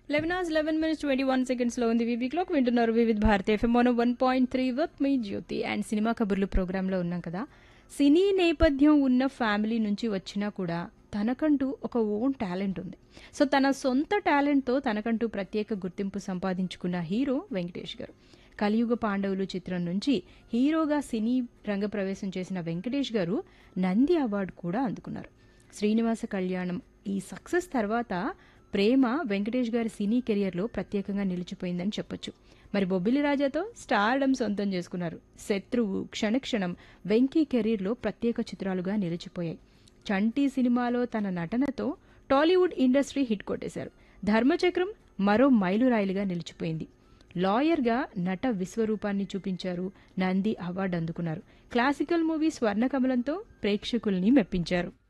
eleven hours eleven minutes twenty one సెకండ్స్లో ఉంది వివి క్లాక్ వింటున్నారు Vividh Bharati FM one one point three with me Jyothi and cinema కబుర్లు ప్రోగ్రాంలో ఉన్నాం కదా సినీ నేపథ్యం ఉన్న ఫ్యామిలీ నుంచి వచ్చినా కూడా తనకంటూ ఒక ఓన్ టాలెంట్ ఉంది సో తన సొంత టాలెంట్తో తనకంటూ ప్రత్యేక గుర్తింపు సంపాదించుకున్న హీరో వెంకటేష్ గారు కలియుగ పాండవులు చిత్రం నుంచి హీరోగా సినీ రంగప్రవేశం చేసిన వెంకటేష్ గారు నంది అవార్డు కూడా అందుకున్నారు శ్రీనివాస కళ్యాణం ఈ సక్సెస్ తర్వాత ప్రేమ వెంకటేష్ గారి సినీ కెరియర్లో ప్రత్యేకంగా నిలిచిపోయిందని చెప్పొచ్చు మరి బొబ్బిలి రాజాతో స్టార్డమ్ సొంతం చేసుకున్నారు శత్రువు క్షణక్షణం వెంకీ కెరీర్లో ప్రత్యేక చిత్రాలుగా నిలిచిపోయాయి చంటి సినిమాలో తన నటనతో టాలీవుడ్ ఇండస్ట్రీ హిట్ కొట్టేశారు ధర్మచక్రం మరో మైలురాయిలుగా నిలిచిపోయింది లాయర్గా నట విశ్వరూపాన్ని చూపించారు నంది అవార్డు అందుకున్నారు క్లాసికల్ మూవీ స్వర్ణకమలంతో ప్రేక్షకుల్ని మెప్పించారు